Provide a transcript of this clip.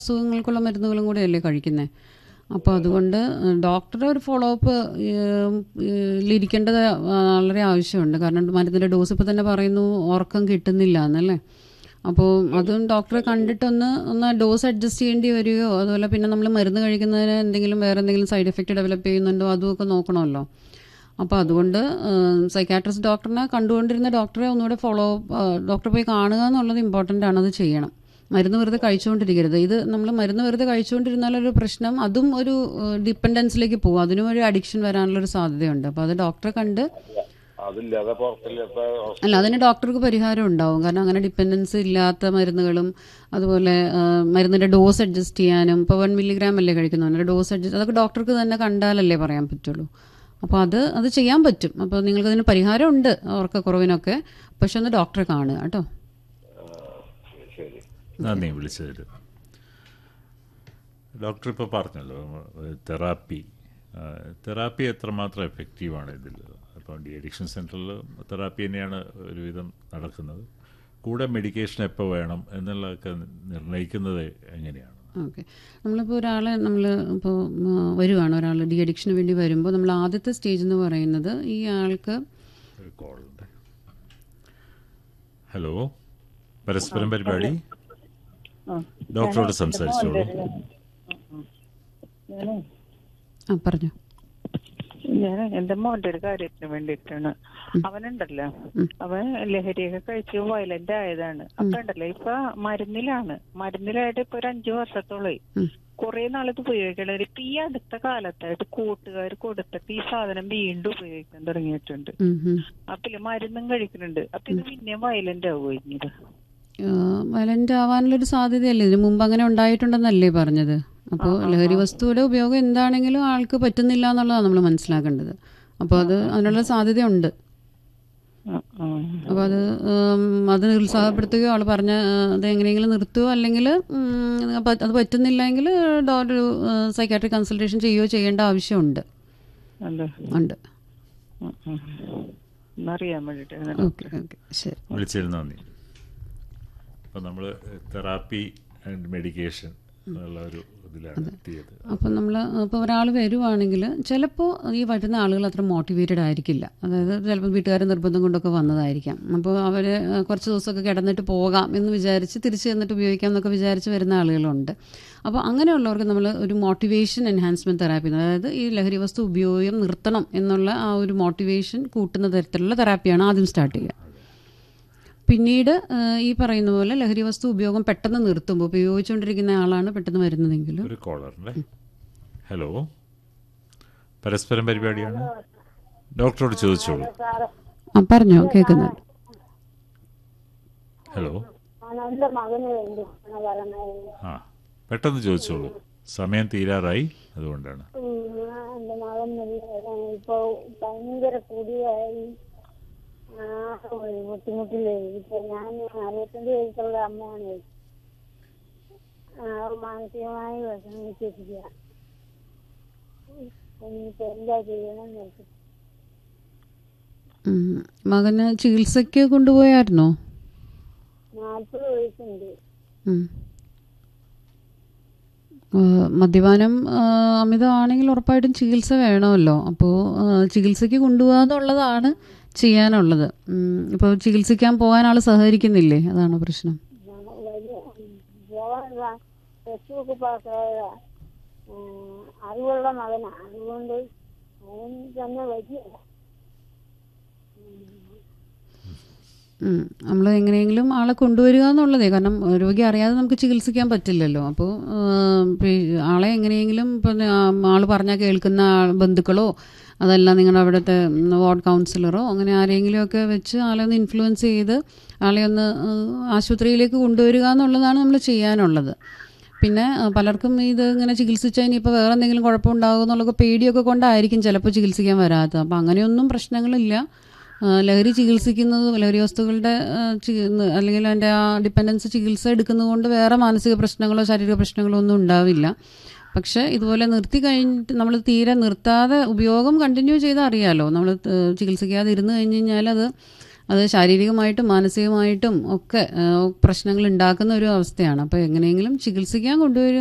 അസുഖങ്ങൾക്കുള്ള മരുന്നുകളും കൂടെയല്ലേ കഴിക്കുന്നത് അപ്പോൾ അതുകൊണ്ട് ഡോക്ടറുടെ ഒരു ഫോളോ അപ്പ് ഇരിക്കേണ്ടത് വളരെ ആവശ്യമുണ്ട് കാരണം മരുന്നിൻ്റെ ഡോസ് ഇപ്പോൾ തന്നെ പറയുന്നു ഉറക്കം കിട്ടുന്നില്ല എന്നല്ലേ അപ്പോൾ അതും ഡോക്ടറെ കണ്ടിട്ടൊന്ന് ഒന്ന് ഡോസ് അഡ്ജസ്റ്റ് ചെയ്യേണ്ടി വരികയോ അതുപോലെ പിന്നെ നമ്മൾ മരുന്ന് കഴിക്കുന്നതിന് എന്തെങ്കിലും വേറെ എന്തെങ്കിലും സൈഡ് എഫക്റ്റ് ഡെവലപ്പ് ചെയ്യുന്നുണ്ടോ അതുമൊക്കെ നോക്കണമല്ലോ അപ്പോൾ അതുകൊണ്ട് സൈക്കാട്രിസ്റ്റ് ഡോക്ടറിനെ കണ്ടുകൊണ്ടിരുന്ന ഡോക്ടറെ ഒന്നുകൂടെ ഫോളോ ഡോക്ടറെ പോയി കാണുക എന്നുള്ളത് ഇമ്പോർട്ടൻ്റ് ആണ് അത് ചെയ്യണം മരുന്ന് വെറുതെ കഴിച്ചുകൊണ്ടിരിക്കരുത് ഇത് നമ്മൾ മരുന്ന് വെറുതെ കഴിച്ചുകൊണ്ടിരുന്നാലൊരു പ്രശ്നം അതും ഒരു ഡിപ്പെൻഡൻസിലേക്ക് പോകും അതിനും ഒരു അഡിക്ഷൻ വരാനുള്ളൊരു സാധ്യതയുണ്ട് അപ്പോൾ അത് ഡോക്ടറെ കണ്ട് അതില്ലാതെ പുറത്തില്ലാത്ത അല്ല അതിന് ഡോക്ടർക്ക് പരിഹാരം ഉണ്ടാവും കാരണം അങ്ങനെ ഡിപ്പെൻഡൻസ് ഇല്ലാത്ത മരുന്നുകളും അതുപോലെ ആ, മരുന്നിന്റെ ഡോസ് അഡ്ജസ്റ്റ് ചെയ്യാനും ഇപ്പോൾ വൺ മില്ലിഗ്രാം അല്ലേ കഴിക്കുന്നവരുടെ ഡോസ് അഡ്ജസ്റ്റ് അതൊക്കെ ഡോക്ടർക്ക് തന്നെ കണ്ടാലല്ലേ പറയാൻ പറ്റുള്ളൂ അപ്പോൾ അത് അത് ചെയ്യാൻ പറ്റും അപ്പോൾ നിങ്ങൾക്ക് അതിന് പരിഹാരം ഉണ്ട് ഉറക്കക്കുറവിനൊക്കെ പക്ഷെ ഒന്ന് ഡോക്ടറെ കാണുക കേട്ടോ ശരി നന്ദി വിളിച്ചതിൽ ഡോക്ടർ ഇപ്പോൾ പറഞ്ഞല്ലോ തെറാപ്പി തെറാപ്പി എത്രമാത്രം എഫക്റ്റീവാണ് ഇതിൽ അപ്പോൾ ഡി അഡിക്ഷൻ സെൻറ്ററിൽ തെറാപ്പി തന്നെയാണ് ഒരുവിധം നടക്കുന്നത് കൂടെ മെഡിക്കേഷൻ എപ്പോൾ വേണം എന്നുള്ളതൊക്കെ നിർണ്ണയിക്കുന്നത് എങ്ങനെയാണ് ഓക്കെ നമ്മളിപ്പോൾ ഒരാളെ നമ്മൾ ഇപ്പോൾ വരുവാണ് ഒരാൾ ഡി അഡിക്ഷന് വേണ്ടി വരുമ്പോൾ നമ്മൾ ആദ്യത്തെ സ്റ്റേജ് എന്ന് പറയുന്നത് ഈ ആൾക്ക് ഒരു കോളുണ്ട് ഹലോ പരസ്പരം പരിപാടി ഡോക്ടറോട് സംസാരിച്ചോളൂ ഞാനേ ആ പറഞ്ഞു ഞാൻ എന്റെ മോന്റെ ഒരു കാര്യത്തിന് വേണ്ടിയിട്ടാണ് അവനുണ്ടല്ലോ അവൻ ലഹരിയൊക്കെ കഴിച്ച് വയലന്റ് ആയതാണ് അപ്പൊ ഉണ്ടല്ലോ ഇപ്പൊ മരുന്നിലാണ് മരുന്നിലായിട്ട് ഇപ്പൊ ഒരു അഞ്ചു വർഷത്തോളായി കുറെ നാളിത് ഉപയോഗിക്കണ ഇപ്പൊ ഈ അടുത്ത കാലത്തായിട്ട് കൂട്ടുകാർ കൊടുത്തിട്ട് ഈ സാധനം വീണ്ടും ഉപയോഗിക്കാൻ തുടങ്ങിയിട്ടുണ്ട് ഉം, ഉം. അപ്പൊ ഇല്ല മരുന്നും കഴിക്കുന്നുണ്ട് അപ്പൊ ഇത് പിന്നെയും വയലന്റ് ആവുമോ ഇനിയത് വയലന്റ് ആവാനുള്ളൊരു സാധ്യതയല്ലേ ഇതിനു മുമ്പ് അങ്ങനെ ഉണ്ടായിട്ടുണ്ടെന്നല്ലേ പറഞ്ഞത് അപ്പോൾ ലഹരി വസ്തുവിടെ ഉപയോഗം എന്താണെങ്കിലും ആൾക്ക് പറ്റുന്നില്ല എന്നുള്ളതാണ് നമ്മൾ മനസ്സിലാക്കേണ്ടത് അപ്പോൾ അത് അതിനുള്ള സാധ്യതയുണ്ട് ഉം, ഉം. അപ്പോൾ അത് ഉം, അത് നിരുത്സാഹപ്പെടുത്തുകയോ ആൾ പറഞ്ഞ ആ, അത് എങ്ങനെയെങ്കിലും നിർത്തുകയോ അല്ലെങ്കിൽ അത് പറ്റുന്നില്ലെങ്കിൽ ഡോ- ഒരു സൈക്കാട്രിക് കൺസൾട്ടേഷൻ ചെയ്യുകയോ ചെയ്യേണ്ട ആവശ്യമുണ്ട് അതെ ഉണ്ട് ഉം, ഉം. ഒന്നറിയാൻ വേണ്ടിട്ടാണ് ഓക്കെ ഓക്കെ ശരി വിളിച്ചതിൽ നന്ദി അപ്പോൾ നമ്മൾ തെറാപ്പി ആൻഡ് മെഡിക്കേഷൻ എന്നുള്ള ഒരു ഇതിലാണ് എത്തിയത് അപ്പം നമ്മൾ ഇപ്പോൾ ഒരാൾ വരുവാണെങ്കിൽ ചിലപ്പോൾ ഈ വരുന്ന ആളുകൾ അത്ര മോട്ടിവേറ്റഡ് ആയിരിക്കില്ല അതായത് ചിലപ്പോൾ വീട്ടുകാരെ നിർബന്ധം കൊണ്ടൊക്കെ വന്നതായിരിക്കാം അപ്പോൾ അവർ കുറച്ച് ദിവസമൊക്കെ കിടന്നിട്ട് പോകാം എന്ന് വിചാരിച്ച് തിരിച്ച് ചെന്നിട്ട് ഉപയോഗിക്കാം എന്നൊക്കെ വിചാരിച്ച് വരുന്ന ആളുകളുണ്ട് അപ്പോൾ അങ്ങനെയുള്ളവർക്ക് നമ്മൾ ഒരു മോട്ടിവേഷൻ എൻഹാൻസ്മെൻറ്റ് തെറാപ്പി അതായത് ഈ ലഹരി വസ്തു ഉപയോഗം നിർത്തണം എന്നുള്ള ആ ഒരു മോട്ടിവേഷൻ കൂട്ടുന്ന തരത്തിലുള്ള തെറാപ്പിയാണ് ആദ്യം സ്റ്റാർട്ട് ചെയ്യുക പിന്നീട് ആ, ഈ പറയുന്ന പോലെ ലഹരി വസ്തു ഉപയോഗം പെട്ടെന്ന് നിർത്തുമ്പോൾ ഉപയോഗിച്ചുകൊണ്ടിരിക്കുന്ന ആളാണ് പെട്ടെന്ന് വരുന്നതെങ്കിൽ ഒരു കോളറുണ്ട് ഹലോ പരസ്പരം പരിപാടിയാണ് ഡോക്ടറോട് ചോദിച്ചോളൂ ആ പറഞ്ഞോ കേൾക്കുന്നുണ്ട് ഹലോ എന്റെ മകന് വേണ്ടിയാണ് പറഞ്ഞത് ആ പെട്ടെന്ന് ചോദിച്ചോളൂ സമയം തീരാറായി അതുകൊണ്ടാണ് ഉം, എന്റെ മകൻ ഇപ്പൊ ഭയങ്കര കുടിയായി ആ ഒരു ബുദ്ധിമുട്ടില്ലേ ഇപ്പൊ ഞാൻ അറുപത്തഞ്ച് വയസ്സുള്ള അമ്മയാണ് ആ മാനസികമായി വിഷമിച്ചിരിക്കുക ഇനിയിപ്പോ എന്താ ചെയ്യണം നോക്കി ഉം. മകന് ചികിത്സയ്ക്ക് കൊണ്ടുപോയായിരുന്നോ നാൽപ്പത് വയസ്സുണ്ട് ഉം. ആ, മദ്യപാനം ആ, അമിതമാണെങ്കിൽ ഉറപ്പായിട്ടും ചികിത്സ വേണമല്ലോ അപ്പോൾ ചികിത്സയ്ക്ക് കൊണ്ടുപോകുക എന്നുള്ളതാണ് ചെയ്യാനുള്ളത് ഇപ്പോൾ ചികിത്സിക്കാൻ പോകാൻ ആൾ സഹകരിക്കുന്നില്ലേ അതാണ് പ്രശ്നം വലിയ പോവാൻ ഫേസ്ബുക്ക് പാസ്സായ അറിവുള്ള മകനാണ് അതുകൊണ്ട് അവൻ തന്നെ വലിയ നമ്മൾ എങ്ങനെയെങ്കിലും ആളെ കൊണ്ടുവരിക എന്നുള്ളതേ കാരണം രോഗി അറിയാതെ നമുക്ക് ചികിത്സിക്കാൻ പറ്റില്ലല്ലോ അപ്പോൾ ആളെ എങ്ങനെയെങ്കിലും ഇപ്പം ആൾ പറഞ്ഞാൽ കേൾക്കുന്ന ആൾ- ബന്ധുക്കളോ അതല്ല നിങ്ങളുടെ അവിടുത്തെ വാർഡ് കൗൺസിലറോ അങ്ങനെ ആരെങ്കിലുമൊക്കെ വെച്ച് ആളെ ഒന്ന് ഇൻഫ്ലുവൻസ് ചെയ്ത് ആളെ ഒന്ന് ആ, ആശുപത്രിയിലേക്ക് കൊണ്ടുവരിക എന്നുള്ളതാണ് നമ്മൾ ചെയ്യാനുള്ളത് പിന്നെ ആ, പലർക്കും ഇത് ഇങ്ങനെ ചികിത്സിച്ചാൽ ഇനിയിപ്പോൾ വേറെ എന്തെങ്കിലും കുഴപ്പമുണ്ടാകും എന്നുള്ളൊക്കെ പേടിയൊക്കെ കൊണ്ടായിരിക്കും ചിലപ്പോൾ ചികിത്സിക്കാൻ വരാത്തത് അപ്പോൾ അങ്ങനെയൊന്നും പ്രശ്നങ്ങളില്ല ആ, ലഹരി ചികിത്സിക്കുന്നത് ലഹരി വസ്തുക്കളുടെ ആ, ചി- ന്ന് അല്ലെങ്കിൽ അതിൻ്റെ ആ ഡിപ്പെൻഡൻസ് ചികിത്സ എടുക്കുന്നത് കൊണ്ട് വേറെ മാനസിക പ്രശ്നങ്ങളോ ശാരീരിക പ്രശ്നങ്ങളോ ഒന്നും ഉണ്ടാവില്ല പക്ഷേ ഇതുപോലെ നിർത്തി കഴിഞ്ഞിട്ട് നമ്മൾ തീരെ നിർത്താതെ ഉപയോഗം കണ്ടിന്യൂ ചെയ്താൽ അറിയാലോ നമ്മൾ ചികിത്സിക്കാതെ ഇരുന്ന് കഴിഞ്ഞ് കഴിഞ്ഞാൽ അത് അത് ശാരീരികമായിട്ടും മാനസികമായിട്ടും ഒക്കെ പ്രശ്നങ്ങൾ ഉണ്ടാക്കുന്ന ഒരു അവസ്ഥയാണ് അപ്പോൾ എങ്ങനെയെങ്കിലും ചികിത്സിക്കാൻ കൊണ്ടുവരിക